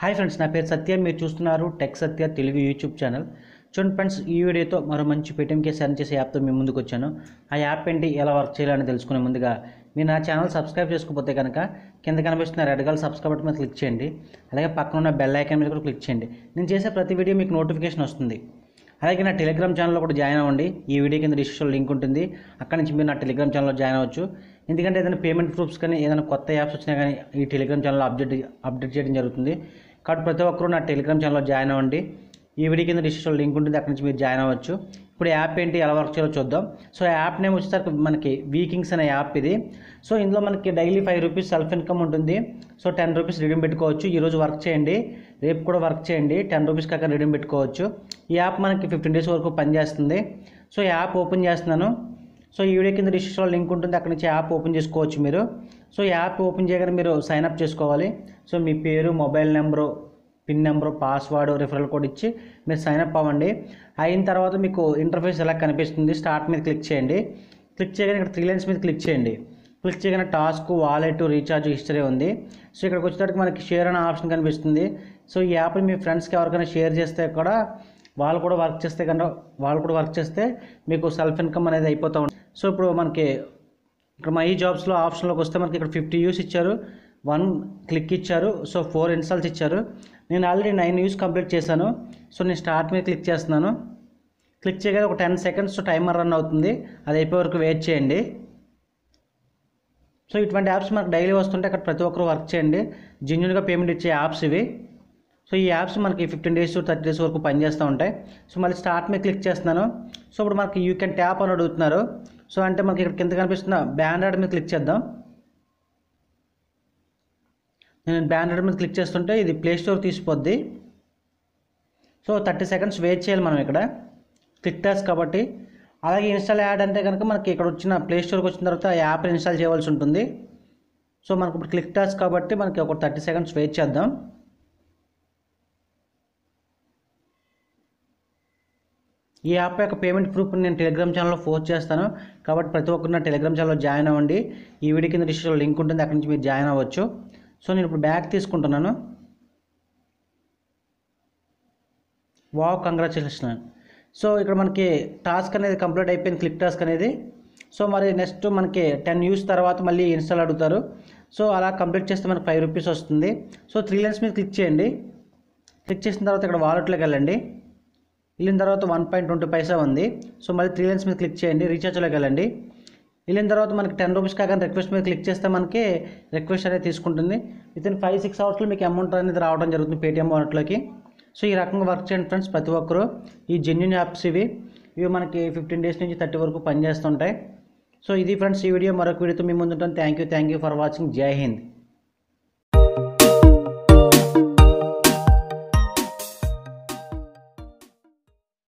hi friends నా పేరు సత్య మీరు చూస్తున్నారు tech Satya Telugu YouTube channel చూడండి ఫ్రెండ్స్ ఈ వీడియోతో మరో మంచి పేటీఎంకే సెర్న్ చేసే యాప్తో మీ ముందుకు వచ్చాను ఆ యాప్ ఏంటి ఎలా వర్క్ చేయాలని తెలుసుకునే ముందుగా మీరు నా ఛానల్ సబ్స్క్రైబ్ చేసుకోకపోతే కనుక కింద కనిపిస్తున్న రెడ్ కలర్ సబ్స్క్రైబ్ బటన్ మీద క్లిక్ చేయండి అలాగే పక్కన ఉన్న బెల్ ఐకాన్ మీద కూడా క్లిక్ చేయండి నేను చేసే ప్రతి వీడియో మీకు నోటిఫికేషన్ వస్తుంది అలాగే నా టెలిగ్రామ్ ఛానల్లో కూడా జాయిన్ అవ్వండి ఈ వీడియో కింద డిస్క్రిప్షన్లో లింక్ ఉంటుంది అక్కడ నుంచి మీరు నా టెలిగ్రామ్ ఛానల్లో జాయిన్ అవ్వచ్చు ఎందుకంటే ఏదైనా పేమెంట్ ప్రూఫ్స్ కానీ ఏదైనా కొత్త యాప్స్ వచ్చినా కానీ ఈ టెలిగ్రామ్ ఛానల్లో అప్డేట్ అప్డేట్ చేయడం జరుగుతుంది కాబట్టి ప్రతి ఒక్కరూ నా టెలిగ్రామ్ ఛానల్లో జాయిన్ అవ్వండి ఈ వీడియో కింద డిస్క్రిప్షన్లో లింక్ ఉంటుంది అక్కడ నుంచి మీరు జాయిన్ అవ్వచ్చు ఇప్పుడు యాప్ ఏంటి ఎలా వర్క్ చేయాలో చూద్దాం సో యాప్ నేమ్ వచ్చేసరికి మనకి వీకింగ్స్ అనే యాప్ ఇది సో ఇందులో మనకి daily five rupees self income ఉంటుంది సో టెన్ రూపీస్ రిడీమ్ పెట్టుకోవచ్చు ఈరోజు వర్క్ చేయండి రేపు కూడా వర్క్ చేయండి టెన్ రూపీస్ కాక రిడీమ్ పెట్టుకోవచ్చు ఈ యాప్ మనకి ఫిఫ్టీన్ డేస్ వరకు పనిచేస్తుంది సో ఈ యాప్ ఓపెన్ చేస్తున్నాను సో ఈ వీడియో కింద డిస్క్రిప్షన్లో లింక్ ఉంటుంది అక్కడ నుంచి యాప్ ఓపెన్ చేసుకోవచ్చు మీరు సో ఈ యాప్ ఓపెన్ చేయగానే మీరు సైన్ అప్ చేసుకోవాలి సో మీ పేరు mobile number pin number password referral code ఇచ్చి మీరు సైన్ అప్ అవ్వండి అయిన తర్వాత మీకు ఇంటర్ఫేస్ ఎలా కనిపిస్తుంది స్టార్ట్ మీద క్లిక్ చేయండి క్లిక్ చేయగానే ఇక్కడ త్రీ లైన్స్ మీద క్లిక్ చేయండి క్లిక్ చేయగానే టాస్క్ వాలెట్ రీఛార్జ్ హిస్టరీ ఉంది సో ఇక్కడికి వచ్చేటప్పటికి మనకి షేర్ అనే ఆప్షన్ కనిపిస్తుంది సో ఈ యాప్ని మీ ఫ్రెండ్స్కి ఎవరికైనా షేర్ చేస్తే కూడా వాళ్ళు కూడా వర్క్ చేస్తే కనుక వాళ్ళు కూడా వర్క్ చేస్తే మీకు సెల్ఫ్ ఇన్కమ్ అనేది అయిపోతూ ఉంటుంది సో ఇప్పుడు మనకి ఇక్కడ మై జాబ్స్లో ఆప్షన్లోకి వస్తే మనకి ఇక్కడ ఫిఫ్టీ యూస్ ఇచ్చారు వన్ క్లిక్ ఇచ్చారు సో ఫోర్ ఇన్స్టాల్స్ ఇచ్చారు నేను ఆల్రెడీ నైన్ యూస్ కంప్లీట్ చేశాను సో నేను స్టార్ట్ మీద క్లిక్ చేస్తున్నాను క్లిక్ చేయగానే ఒక టెన్ సెకండ్స్ టైమర్ రన్ అవుతుంది అది అయిపోయే వరకు వెయిట్ చేయండి సో ఇటువంటి యాప్స్ మనకు డైలీ వస్తుంటే అక్కడ ప్రతి ఒక్కరు వర్క్ చేయండి జెన్యున్గా పేమెంట్ ఇచ్చే యాప్స్ ఇవి సో ఈ యాప్స్ మనకి ఫిఫ్టీన్ డేస్ థర్టీ డేస్ వరకు పనిచేస్తూ ఉంటాయి సో మళ్ళీ స్టార్ట్ మీద క్లిక్ చేస్తున్నాను సో ఇప్పుడు మనకి యూ కెన్ ట్యాప్ అని అడుగుతున్నారు సో అంటే మనకి ఇక్కడ కింద కనిపిస్తున్న బ్యానర్ మీద క్లిక్ చేద్దాం నేను బ్యానర్ మీద క్లిక్ చేస్తుంటే ఇది ప్లే స్టోర్ తీసిపోద్ది సో థర్టీ సెకండ్స్ వెయిట్ చేయాలి మనం ఇక్కడ క్లిక్ టాస్ కాబట్టి అలాగే ఇన్స్టాల్ యాడ్ అంటే కనుక మనకి ఇక్కడ వచ్చిన ప్లే స్టోర్కి వచ్చిన తర్వాత ఆ యాప్ ఇన్స్టాల్ చేయవలసి ఉంటుంది సో మనకు ఇప్పుడు క్లిక్ టాస్ కాబట్టి మనకి ఒక థర్టీ సెకండ్స్ వెయిట్ చేద్దాం ఈ యాప్ యొక్క పేమెంట్ ప్రూఫ్ నేను టెలిగ్రామ్ ఛానల్లో పోస్ట్ చేస్తాను కాబట్టి ప్రతి ఒక్కరు నా టెలిగ్రామ్ ఛానల్లో జాయిన్ అవ్వండి ఈ వీడియో కింద డిస్క్రిప్షన్లో లింక్ ఉంటుంది అక్కడి నుంచి మీరు జాయిన్ అవ్వచ్చు సో నేను ఇప్పుడు బ్యాక్ తీసుకుంటున్నాను వావ్ కంగ్రాచులేషన్ సో ఇక్కడ మనకి టాస్క్ అనేది కంప్లీట్ అయిపోయింది క్లిక్ టాస్క్ అనేది సో మరి నెక్స్ట్ మనకి టెన్ యూస్ తర్వాత మళ్ళీ ఇన్స్టాల్ అడుగుతారు సో అలా కంప్లీట్ చేస్తే మనకి ఫైవ్ రూపీస్ వస్తుంది సో త్రీ లైన్స్ మీద క్లిక్ చేయండి క్లిక్ చేసిన తర్వాత ఇక్కడ వాలెట్లోకి వెళ్ళండి వెళ్ళిన తర్వాత వన్ పాయింట్ ట్వంటీ పైసా ఉంది సో మళ్ళీ త్రీ లైన్స్ మీద క్లిక్ చేయండి రీఛార్జ్లోకి వెళ్ళండి వెళ్ళిన తర్వాత మనకి టెన్ రూపీస్ కాక రిక్వెస్ట్ మీద క్లిక్ చేస్తే మనకి రిక్వెస్ట్ అనేది తీసుకుంటుంది విత్ ఇన్ ఫైవ్ సిక్స్ అవర్స్లో మీకు అమౌంట్ అనేది రావడం జరుగుతుంది పేటీఎం వాలెట్లోకి సో ఈ రకంగా వర్క్ చేయండి ఫ్రెండ్స్ ప్రతి ఒక్కరు ఈ జెన్యున్ యాప్స్ ఇవి ఇవి మనకి ఫిఫ్టీన్ డేస్ నుంచి థర్టీ వరకు పనిచేస్తుంటాయి సో ఇది ఫ్రెండ్స్ ఈ వీడియో మరొక వీడియోతో మీ ముందుంటాను thank you thank you for watching Jai Hind